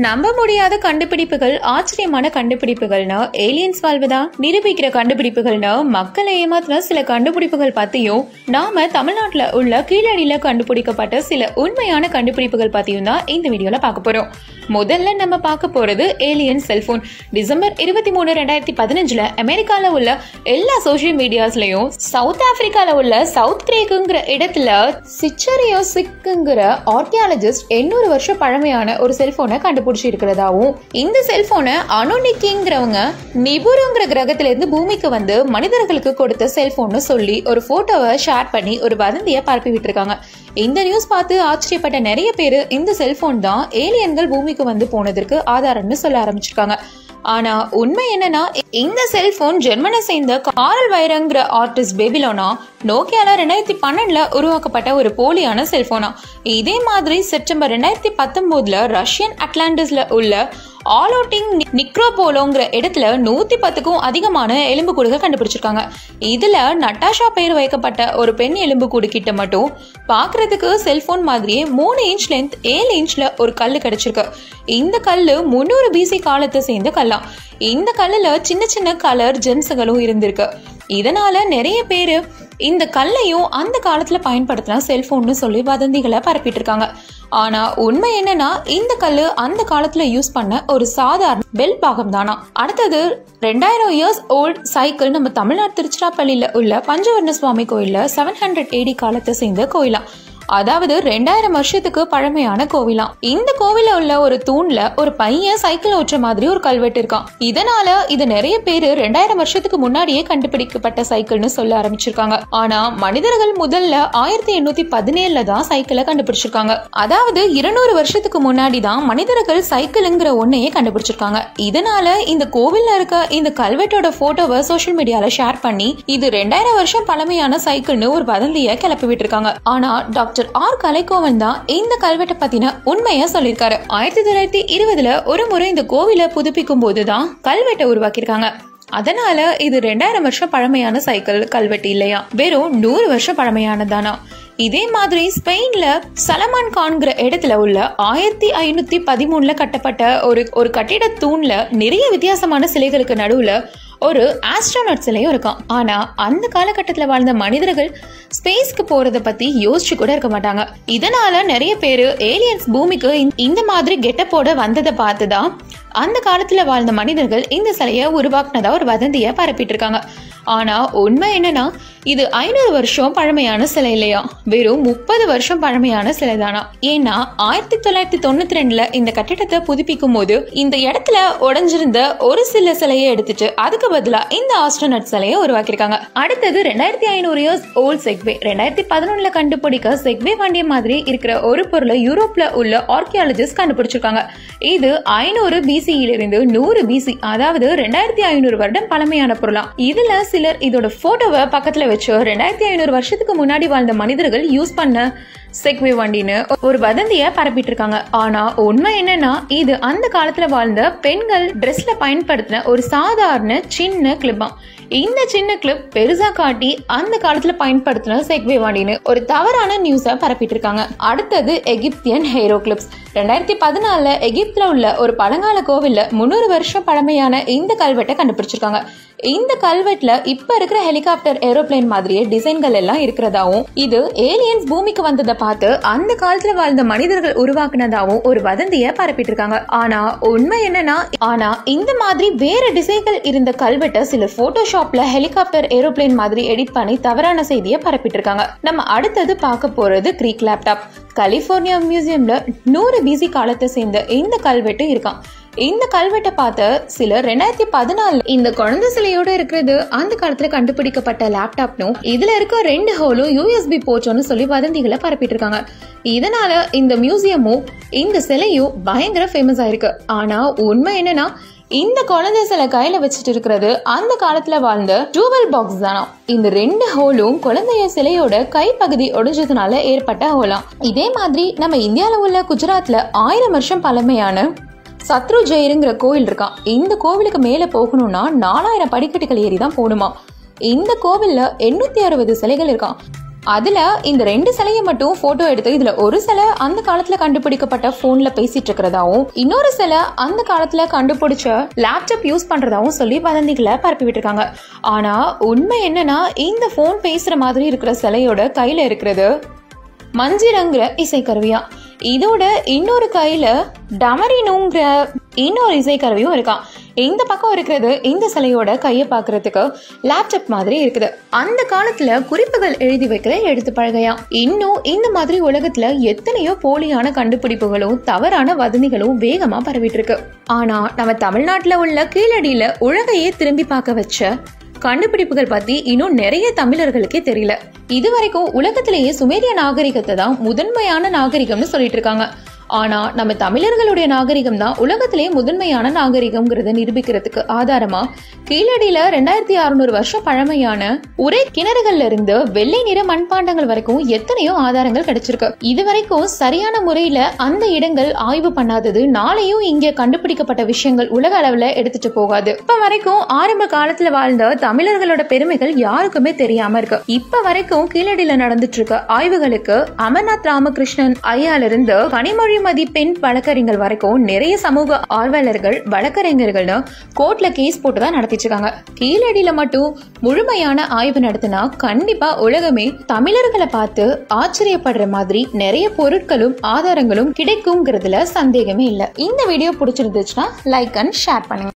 நம்ப முடியாத கண்டுபிடிப்புகள் ஆச்சரியமான கண்டுபிடிப்புகள்னு ஏலியன்ஸ் வாழ்வதா நிரூபிக்கிற கண்டுபிடிப்புகள்னு மக்களை ஏமாத்துற சில கண்டுபிடிப்புகள் பத்தியும் நாம தமிழ்நாட்டுல உள்ள கீழடியில கண்டுபிடிக்கப்பட்ட சில உண்மையான கண்டுபிடிப்புகள் பத்தியும் தான் இந்த வீடியோல பார்க்க போறோம் முதல்ல நம்ம பார்க்க போறது ஏலியன் செல்போன் டிசம்பர் இருபத்தி மூணு ரெண்டாயிரத்தி பதினஞ்சுல அமெரிக்கால உள்ள எல்லா சோஷியல் மீடியாஸ்லயும் சவுத் ஆப்பிரிக்கால உள்ள சவுத் கிரேக்குங்கிற இடத்துல சிச்சரியோசிக்குங்கிற ஆர்கியாலஜிஸ்ட் எண்ணூறு வருஷம் பழமையான ஒரு செல்போனை கண்டுபிடிச்சி இருக்கிறதாவும் இந்த செல்போனை அனுனிக்கிங்கிறவங்க நிபுருங்கிற கிரகத்துல இருந்து பூமிக்கு வந்து மனிதர்களுக்கு கொடுத்த செல்போன்னு சொல்லி ஒரு போட்டோவை ஷேர் பண்ணி ஒரு வதந்தியை பரப்பி விட்டுருக்காங்க இந்த நியூஸ் பார்த்து ஆச்சரியப்பட்ட நிறைய பேர் இந்த செல்போன் தான் ஏலியன்கள் பூமிக்கு வந்து போனதற்கு ஆதாரம்னு சொல்ல ஆரம்பிச்சிருக்காங்க ஆனா உண்மை என்னன்னா இந்த செல்போன் ஜெர்மனை சேர்ந்த காரல் வைரங்கிற ஆர்டிஸ்ட் பேபிலோனா நோக்கியால ரெண்டாயிரத்தி பன்னெண்டுல உருவாக்கப்பட்ட ஒரு போலியான செல்போனா இதே மாதிரி செப்டம்பர் ரெண்டாயிரத்தி பத்தொன்பதுல ரஷ்யன் அட்லாண்டிஸ்ல உள்ள ஆலோட்டிங் நிக்ரோபோலோங்கிற இடத்துல நூத்தி பத்துக்கும் அதிகமான எலும்புக்கூடுகள் கண்டுபிடிச்சிருக்காங்க இதுல நட்டாஷா பெயர் வைக்கப்பட்ட ஒரு பெண் எலும்புக்கூடு கிட்ட மட்டும் பாக்குறதுக்கு செல்போன் மாதிரியே மூணு இன்ச் லென்த் ஏழு இன்ச்ல ஒரு கல் கிடைச்சிருக்கு இந்த கல்லு முன்னூறு பிசி காலத்தை சேர்ந்த கல்லாம் இந்த கல்லுல சின்ன சின்ன கலர் ஜெம்ஸுகளும் இருந்திருக்கு இதனால நிறைய பேரு இந்த கல்லையும் அந்த காலத்துல பயன்படுத்தின செல்போன்னு சொல்லி வதந்திகளை பரப்பிட்டு இருக்காங்க ஆனா உண்மை என்னன்னா இந்த கல்லு அந்த காலத்துல யூஸ் பண்ண ஒரு சாதாரண பெல் பாகம் தானா அடுத்தது ரெண்டாயிரம் இயர்ஸ் ஓல்ட் சைக்கிள் நம்ம தமிழ்நாடு திருச்சிராப்பள்ளியில உள்ள பஞ்சவர்ண சுவாமி கோயில்ல செவன் ஹண்ட்ரட் ஏடி காலத்தை சேர்ந்த கோயிலாம் அதாவது ரெண்டாயிரம் வருஷத்துக்கு பழமையான கோவிலாம் இந்த கோவில உள்ள ஒரு தூண்ல ஒரு பையன் சைக்கிள் ஓட்டுற மாதிரி ஒரு கல்வெட்டு இருக்கான் இதனால இது நிறைய பேரு ரெண்டாயிரம் வருஷத்துக்கு முன்னாடியே கண்டுபிடிக்கப்பட்ட சைக்கிள்னு சொல்ல ஆரம்பிச்சிருக்காங்க ஆனா மனிதர்கள் முதல்ல ஆயிரத்தி எண்ணூத்தி பதினேழுல தான் சைக்கிளை கண்டுபிடிச்சிருக்காங்க அதாவது இருநூறு வருஷத்துக்கு முன்னாடி தான் மனிதர்கள் சைக்கிள்ங்கிற ஒன்னையே கண்டுபிடிச்சிருக்காங்க இதனால இந்த கோவில்ல இருக்க இந்த கல்வெட்டோட போட்டோவை சோஷியல் மீடியால ஷேர் பண்ணி இது ரெண்டாயிரம் வருஷம் பழமையான சைக்கிள்னு ஒரு வதந்திய கிளப்பி விட்டுருக்காங்க ஆனா டாக்டர் டாக்டர் ஆர் கலைக்கோவன் தான் இந்த கல்வெட்டை பத்தின உண்மையா சொல்லியிருக்காரு ஆயிரத்தி தொள்ளாயிரத்தி இருபதுல ஒரு முறை இந்த கோவிலை புதுப்பிக்கும் போதுதான் கல்வெட்டை உருவாக்கியிருக்காங்க அதனால இது ரெண்டாயிரம் வருஷம் பழமையான சைக்கிள் கல்வெட்டு இல்லையா வெறும் நூறு வருஷம் பழமையானதானா இதே மாதிரி ஸ்பெயின்ல சலமான் கான்கிற இடத்துல உள்ள ஆயிரத்தி ஐநூத்தி பதிமூணுல கட்டப்பட்ட ஒரு ஒரு கட்டிட தூண்ல நிறைய வித்தியாசமான சிலைகளுக்கு நடுவுல ஒரு ஆஸ்ட்ரோனட் சிலையும் இருக்கான் ஆனா அந்த காலகட்டத்தில் வாழ்ந்த மனிதர்கள் ஸ்பேஸ்க்கு போறத பத்தி யோசிச்சு கூட இருக்க மாட்டாங்க இதனால நிறைய பேரு ஏலியன்ஸ் பூமிக்கு இந்த மாதிரி கெட்டப்போட வந்ததை பார்த்துதான் அந்த காலத்துல வாழ்ந்த மனிதர்கள் இந்த சிலையை உருவாக்குனதா ஒரு வதந்திய பரப்பிட்டு இருக்காங்க ஆனா உண்மை என்னன்னா இது ஐநூறு வருஷம் பழமையான சிலை இல்லையா வெறும் முப்பது வருஷம் பழமையான சிலை தானா ஏன்னா ஆயிரத்தி தொள்ளாயிரத்தி தொண்ணூத்தி ரெண்டுல இந்த கட்டிடத்தை புதுப்பிக்கும் போது இந்த இடத்துல உடஞ்சிருந்த ஒரு சில சிலையை எடுத்துட்டு அதுக்கு பதிலா இந்த ஆஸ்ட்ரோனட் சிலையை உருவாக்கியிருக்காங்க அடுத்தது ரெண்டாயிரத்தி ஐநூறு இயர்ஸ் ஓல்ட் செக்வே ரெண்டாயிரத்தி பதினொன்னுல கண்டுபிடிக்க செக்வே வண்டிய மாதிரி இருக்கிற ஒரு பொருளை யூரோப்ல உள்ள ஆர்கியாலஜிஸ்ட் கண்டுபிடிச்சிருக்காங்க இது ஐநூறு பிசியிலிருந்து நூறு பிசி அதாவது ரெண்டாயிரத்தி ஐநூறு வருடம் பழமையான பொருளாம் இதுல சிலர் இதோட போட்டோவை பக்கத்துல வச்சு ரெண்டாயிரத்தி ஐநூறு வருஷத்துக்கு முன்னாடி வாழ்ந்த மனிதர்கள் யூஸ் பண்ண செக்வே வண்டின்னு ஒரு வதந்திய பரப்பிட்டு இருக்காங்க ஆனா உண்மை என்னன்னா இது அந்த காலத்துல வாழ்ந்த பெண்கள் ட்ரெஸ்ல பயன்படுத்தின ஒரு சாதாரண சின்ன கிளிப்பா இந்த சின்ன கிளிப் பெருசா காட்டி அந்த காலத்துல பயன்படுத்தின செக்வே வண்டின்னு ஒரு தவறான நியூஸை பரப்பிட்டு இருக்காங்க அடுத்தது எகிப்தியன் ஹேரோ கிளிப்ஸ் ரெண்டாயிரத்தி பதினாலுல எகிப்துல உள்ள ஒரு பழங்கால கோவில்ல முன்னூறு வருஷம் பழமையான இந்த கல்வெட்டை கண்டுபிடிச்சிருக்காங்க இந்த கல்வெட்டுல இப்ப இருக்கிற ஹெலிகாப்டர் ஏரோப்ளேன் மாதிரியே டிசைன்கள் எல்லாம் இருக்கிறதாவும் இது ஏலியன்ஸ் பூமிக்கு வந்ததை பார்த்து அந்த காலத்துல வாழ்ந்த மனிதர்கள் உருவாக்குனதாவும் ஒரு வதந்திய பரப்பிட்டு இருக்காங்க ஆனா உண்மை என்னன்னா ஆனா இந்த மாதிரி வேற டிசைன்கள் இருந்த கல்வெட்டை சிலர் போட்டோஷாப்ல ஹெலிகாப்டர் ஏரோப்ளேன் மாதிரி எடிட் பண்ணி தவறான செய்தியை பரப்பிட்டு இருக்காங்க நம்ம அடுத்தது பார்க்க போறது கிரீக் லேப்டாப் கலிபோர்னியா மியூசியம்ல நூறு பிசி காலத்தை சேர்ந்த இந்த கல்வெட்டு இருக்கான் இந்த கல்வெட்டை பார்த்த சிலர் ரெண்டாயிரத்தி பதினாலு இந்த குழந்தை சிலையோட இருக்கிறது அந்த காலத்துல கண்டுபிடிக்கப்பட்ட லேப்டாப்னும் இதுல இருக்க ரெண்டு ஹோலும் யூஎஸ்பி போச்சோன்னு சொல்லி வதந்திகளை பரப்பிட்டு இருக்காங்க இதனால இந்த மியூசியமும் இந்த சிலையும் பயங்கர ஃபேமஸ் ஆயிருக்கு ஆனா உண்மை என்னன்னா இந்த குழந்தை சிலை கையில வச்சுட்டு இருக்கிறது அந்த காலத்துல வாழ்ந்த ஜூவல் பாக்ஸ் தானா இந்த ரெண்டு ஹோலும் குழந்தைய சிலையோட கைப்பகுதி ஒடிஞ்சதுனால ஏற்பட்ட ஹோலாம் இதே மாதிரி நம்ம இந்தியால உள்ள குஜராத்ல ஆயிரம் வருஷம் பழமையான சத்ரு ஜெயருங்கிற கோவில் இருக்கான் இந்த கோவிலுக்கு மேல போகணும்னா நாலாயிரம் படிக்கட்டுகள் ஏறி தான் போகணுமா இந்த கோவில்ல எண்ணூத்தி அறுபது சிலைகள் இருக்கான் அதுல இந்த ரெண்டு சிலையை மட்டும் போட்டோ எடுத்து இதுல ஒரு சிலை அந்த காலத்துல கண்டுபிடிக்கப்பட்ட போன்ல பேசிட்டு இருக்கிறதாவும் இன்னொரு சிலை அந்த காலத்துல கண்டுபிடிச்ச லேப்டாப் யூஸ் பண்றதாவும் சொல்லி வதந்திகளை பரப்பி விட்டுருக்காங்க ஆனா உண்மை என்னன்னா இந்த போன் பேசுற மாதிரி இருக்கிற சிலையோட கையில இருக்கிறது மஞ்சிரங்கிற இசைக்கருவியா இதோட இன்னொரு கையில டமரினுங்கிற இன்னொரு இசைக்கருவியும் இருக்கான் இந்த பக்கம் இருக்கிறது இந்த சிலையோட கையை பார்க்கறதுக்கு லேப்டாப் மாதிரி இருக்குது அந்த காலத்துல குறிப்புகள் எழுதி வைக்கிற எழுத்து பழகையா இன்னும் இந்த மாதிரி உலகத்துல எத்தனையோ போலியான கண்டுபிடிப்புகளும் தவறான வதந்திகளும் வேகமா பரவிட்டு இருக்கு ஆனா நம்ம தமிழ்நாட்டுல உள்ள கீழடியில உலகையே திரும்பி பார்க்க வச்ச கண்டுபிடிப்புகள் பத்தி இன்னும் நிறைய தமிழர்களுக்கே தெரியல இதுவரைக்கும் உலகத்திலேயே சுமேரிய நாகரிகத்தை தான் முதன்மையான நாகரிகம்னு சொல்லிட்டு இருக்காங்க ஆனா நம்ம தமிழர்களுடைய நாகரிகம் தான் உலகத்திலேயே முதன்மையான நாகரிகம்ங்கிறத நிரூபிக்கிறதுக்கு ஆதாரமா கீழடியில ரெண்டாயிரத்தி அறுநூறு வருஷம் பழமையான உரை கிணறுகள்ல இருந்து வெள்ளை நிற மண்பாண்டங்கள் வரைக்கும் எத்தனையோ ஆதாரங்கள் கிடைச்சிருக்கு இது வரைக்கும் சரியான முறையில அந்த இடங்கள் ஆய்வு பண்ணாதது நாளையும் இங்க கண்டுபிடிக்கப்பட்ட விஷயங்கள் உலக அளவுல எடுத்துட்டு போகாது இப்ப வரைக்கும் ஆரம்ப காலத்துல வாழ்ந்த தமிழர்களோட பெருமைகள் யாருக்குமே தெரியாம இருக்கு இப்ப வரைக்கும் கீழடியில நடந்துட்டு இருக்க ஆய்வுகளுக்கு அமர்நாத் ராமகிருஷ்ணன் ஐயால இருந்து கனிமொழி மதிப்பெண் வழக்கறிஞர் வரைக்கும் நிறைய சமூக ஆர்வலர்கள் வழக்கறிஞர்கள்னு கோர்ட்ல கேஸ் போட்டு தான் நடத்திட்டு இருக்காங்க கீழடியில மட்டும் முழுமையான ஆய்வு நடத்தினா கண்டிப்பா உலகமே தமிழர்களை பார்த்து ஆச்சரியப்படுற மாதிரி நிறைய பொருட்களும் ஆதாரங்களும் கிடைக்குங்கிறதுல சந்தேகமே இல்லை இந்த வீடியோ பிடிச்சிருந்துச்சுன்னா லைக் அண்ட் ஷேர் பண்ணுங்க